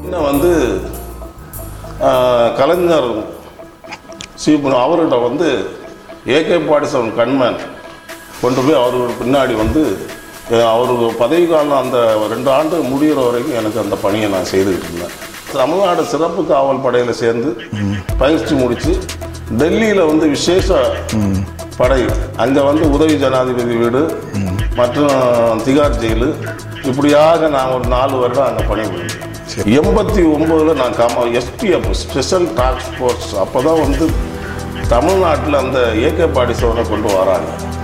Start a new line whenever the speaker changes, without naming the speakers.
இன்னும் வந்து ஆஹ், கலைஞர் சீபன் அவர்கிட்ட வந்து ஏகே ஃபார்ட்டி செவன் கன்மேன் கொண்டு போய் அவர் பின்னாடி வந்து அஹ், அவருக்கு பதவி காலம் அந்த ரெண்டு ஆண்டு முடிகிற வரைக்கும் எனக்கு அந்த பணியை நான் செய்துக்கிட்டு இருந்தேன் தமிழ்நாடு சிறப்பு காவல் படையில் சேர்ந்து பயிற்சி முடித்து டெல்லியில் வந்து விசேஷ படை அங்கே வந்து உதவி ஜனாதிபதி வீடு மற்றும் திகார் ஜெயிலு இப்படியாக நான் ஒரு நாலு வருடம் அங்கே பணிபுரிந்தேன் எண்பத்தி ஒம்போதில் நான் கம எஸ்பிஎஃப் ஸ்பெஷல் டாஸ்க் ஃபோர்ஸ் அப்போ தான் வந்து தமிழ்நாட்டில் அந்த ஏகே பாடி சோனை கொண்டு வராங்க